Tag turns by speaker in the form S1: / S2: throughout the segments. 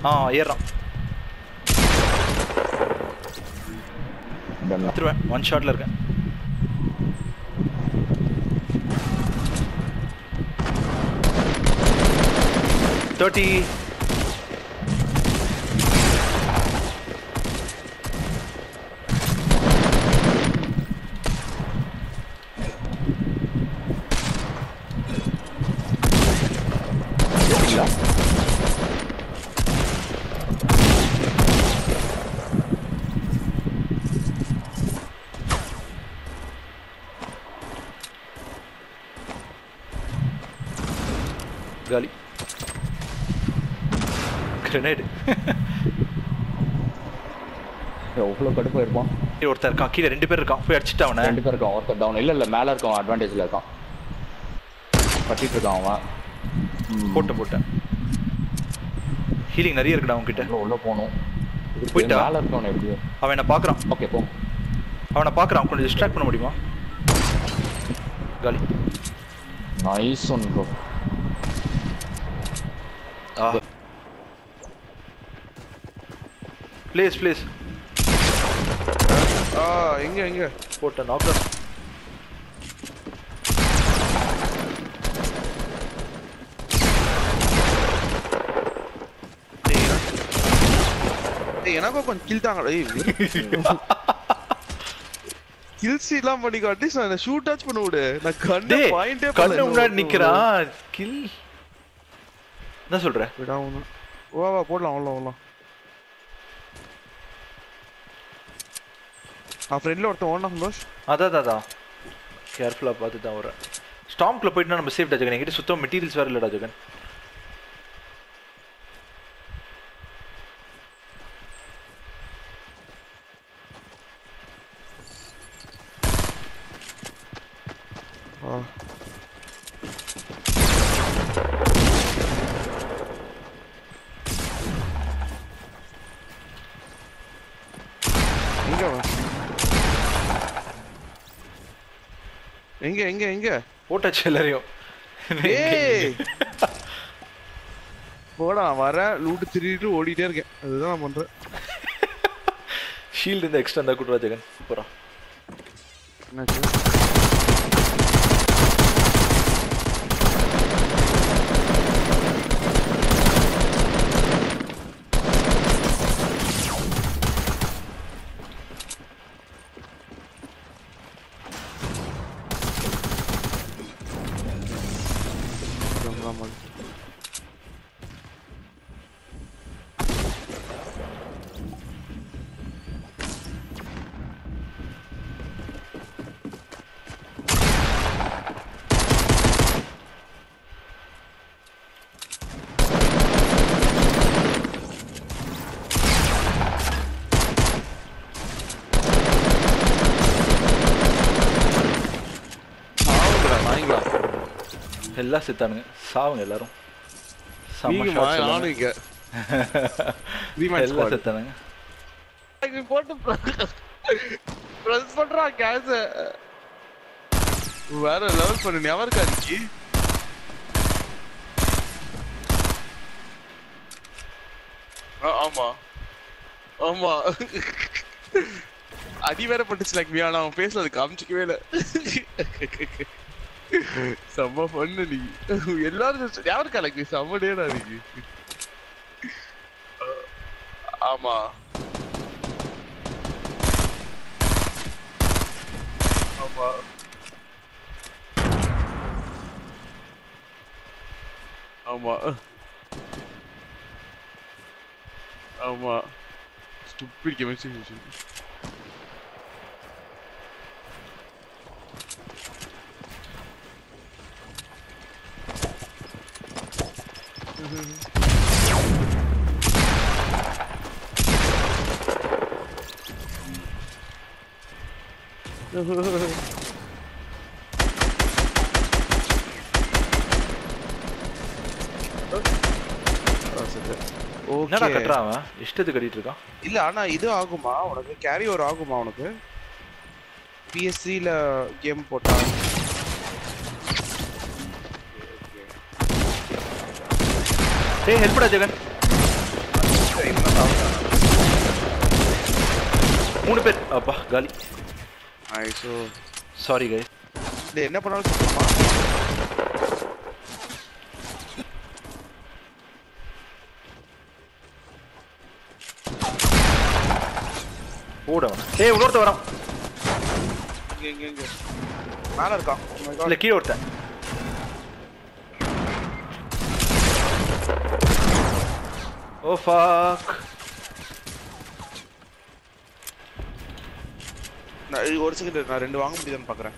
S1: ஆ ஏறான்
S2: Done.
S1: திருவேன் one ஷாட்ல இருக்கேன் thirty
S2: எடுத்தீங்களா?
S1: காலி கிரனேடு
S2: எவ்வளவு கடுப்பா இருப்பான்
S1: ஒருத்தர் இருக்கான் கீழே ரெண்டு பேர் இருக்கான் போய் அடிச்சுட்டு அவனை
S2: ரெண்டு பேர் இருக்கான் ஒருத்தர் டவுன் இல்ல இல்ல மேல இருக்கான் அட்வான்டேஜ்ல இருக்கான் கட்டிட்டு இருக்கான் அவன் ம்.
S1: போட்டேன் போட்டேன் ஹீலிங் நிறைய இருக்குடா அவன்கிட்ட
S2: உள்ள உள்ள போகணும் இதுக்கு
S1: போயிட்டா?
S2: மேல இருக்கவன் எப்படியோ
S1: அவன் என்ன பார்க்கறான்
S2: ஓகே போங்க
S1: அவனை பார்க்கறான் கொஞ்சம் டிஸ்ட்ராக்ட் பண்ண முடியுமா காலி
S2: நைஸ் ஒன் ப்ரோ
S1: ஆ ப்ளீஸ் ப்ளீஸ்
S3: ஆ எங்க எங்க
S1: போட்டேன் நாக்கர்
S3: டேய், எனக்கு- டேய், எனக்கும் கொஞ்சம் கில் தாங்க கில் சீட்லாம் பண்ணி காட்டி நான் ஷூட் டச் பண்ண விடு நான் கண்ணு
S1: டேய்
S3: பாயிண்டே
S1: கண்ணு முன்னாடி நிக்கிறான் கில் என்ன சொல்ற
S3: விடா ஒண்ணு வா வா போடலாம் அவ்வளோ அவ்வளோ ஆ ஃப்ரெண்ட்ல ஒருத்தன் ஓடனா சந்தோஷ்
S1: அதான் அதான், அதான் கேர்ஃபுல்லாக பார்த்து தான் வரேன் ஸ்டாம்ப்ல போயிட்டுனா நம்ம சேஃப்டா ஜெகன் என்கிட்ட சுத்தம் மெட்டீரியல்ஸ் வேற இல்லடா ஜெகன்
S3: ஆ எங்க அவன்? எங்க எங்க எங்க
S1: போட்டாச்சு எல்லாரையும்
S3: ஏய் போடா நான் வரேன் லூட்டு திருடிட்டு ஓடிட்டே இருக்கேன் அதுதான் நான் பண்றேன்
S1: ஷீல்டு இந்த எக்ஸ்ட்ரா இருந்தா கூட்டுறா ஜெகன் சூப்பரா
S3: என்னாச்சு ஆமா. சாவுங்கடா, நாய்ங்களா.
S1: எல்லாம் செத்தானுங்க சாவுங்க எல்லாரும் செம்ம
S3: நீங்கம்மா,
S1: shots எல்லாமே.
S3: நானும் இங்க. Three man
S1: எல்லாம்
S3: squad.
S1: செத்தானுங்க
S3: இது போட்டு press பண்றான் gas அ. வேற லெவல் பண்ணு ஞாபகம் இருக்கா அன்னைக்கு? ஆ, ஆமா ஆமா அடி வேற பட்டுச்சு லைக் ஆனா அவன் பேசல அது காமிச்சிக்கவே இல்ல செம்ம பண்ணு நீ எல்லாரும் ஞாபகம் இருக்கா லைக் செம்ம டேடா நீ ஆமா ஆமா ஆமா ஆமா ஸ்டூபிட் கெமிஸ்ட்ரி
S1: என்னடா கட்டுறான் அவன் இஷ்டத்துக்கு கட்டிட்டு இருக்கான்
S3: இல்ல ஆனா இது ஆகுமா உனக்கு கேரி ஓவர் ஆகுமா உனக்கு பிஎஸ்சில கேம் போட்டா
S1: டேய் ஹெல்ப்டா ஜெகன்
S3: இவன் சாப்பிட்டான்
S1: மூணு பேர் அப்பா காலி
S3: ஐசோ
S1: சாரி கை
S3: டேய் என்ன பண்ணாலும் சுத்தமா
S1: ஓட அவன் ஏய் இன்னொருத்த வரான்
S3: இங்க இங்க இங்க மேல இருக்கான் Oh my God.
S1: இல்ல கீழே ஒருத்தன் ஓ ஃபாக்
S3: நான் இ- ஒரு செகண்ட் நான் ரெண்டு வாங்க முடியுதான்னு பாக்குறேன்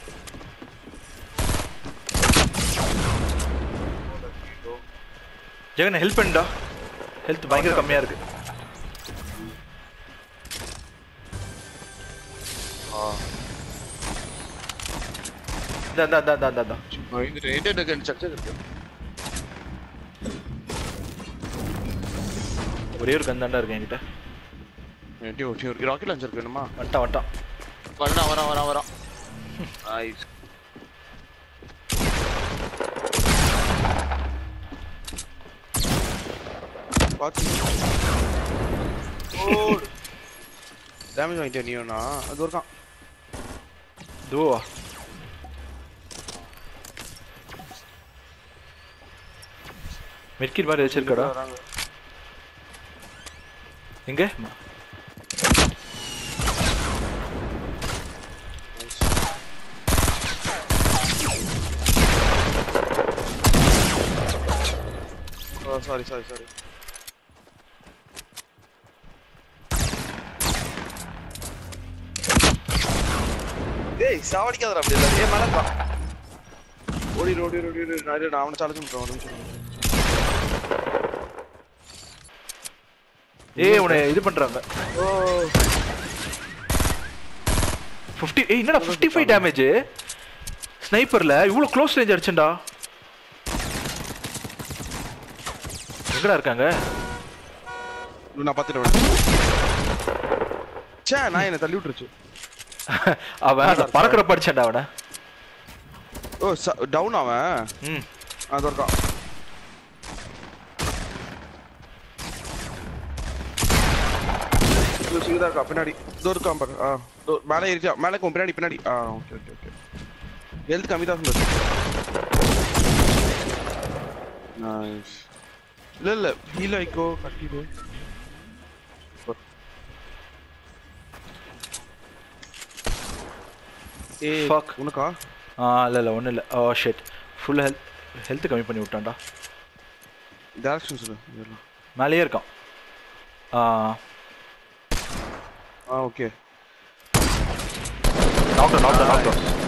S1: ஜெகன் ஹெல்ப் பண்ணுடா ஹெல்த் பயங்கர கம்மியா இருக்கு இந்த இந்த இந்த இந்த இந்த
S3: இந்த ரெண்டு ரெண்டு ஸ்ட்ரக்சர் இருக்கு
S1: ஒரே ஒரு கந்தாண்டா இருக்கு என்கிட்ட
S3: என்கிட்ட ஒட்டி ஒரு ராக்கெட் லான்ச்சர் இருக்கு வேணுமா
S1: வந்துட்டான் வந்துட்டான்
S3: வரலாம் வரான் வரான் வரான் நைஸ் பாத்து ஓ டேமேஜ் வாங்கிட்டே நீனா அது இருக்கான்
S1: இதுவா மெட்கிட் மாதிரி வச்சிருக்கடா
S3: வராங்க
S1: எங்க
S3: ஓ சாரி சாரி சாரி டேய் சாவடிக்காதடா அப்படி இல்ல ஏய் மேல இருக்கான் ஓடி ஓடி ஓடி ஓடி நான் இரு, நான் அவனை சாலஞ்சு பண்றேன் ஒரு நிமிஷம்
S1: ஏய் உன்னை இது பண்றாங்க
S3: ஓ
S1: 50 ஏய் என்னடா 55 டேமேஜ் ஸ்னைப்பர்ல இவ்வளவு க்ளோஸ் ரேஞ்ச் அடிச்சேன்டா எங்கடா இருக்காங்க
S3: இது நான் பார்த்துட்டு ச்சே நான் என்ன தள்ளி விட்டுருச்சு
S1: அவன் அந்த பறக்கிற படிச்சான்டா அவனை
S3: ஓ டவுன் அவன்
S1: ம்
S3: அது இருக்கான் இதோ சின்னதா இருக்கா பின்னாடி இதோ இருக்கான் பாரு ஆ இதோ மேலே ஏறிச்சா மேலே இருக்கும் பின்னாடி பின்னாடி ஆ ஓகே ஓகே ஓகே ஹெல்த் கம்மி தான் சொல்லு நைஸ் இல்ல இல்ல ஹீல் ஆயிக்கோ கட்டிடு ஏய்
S1: Fuck.
S3: உனக்கா
S1: ஆ இல்ல இல்ல ஒண்ணும் இல்ல oh shit full health health கம்மி பண்ணி விட்டான்டா
S3: டேரக்ஷன் சொல்லு இதெல்லாம்.
S1: மேலேயே இருக்கான் ஆ
S3: ஆ ஓகே
S1: நாக் நாக் நாக்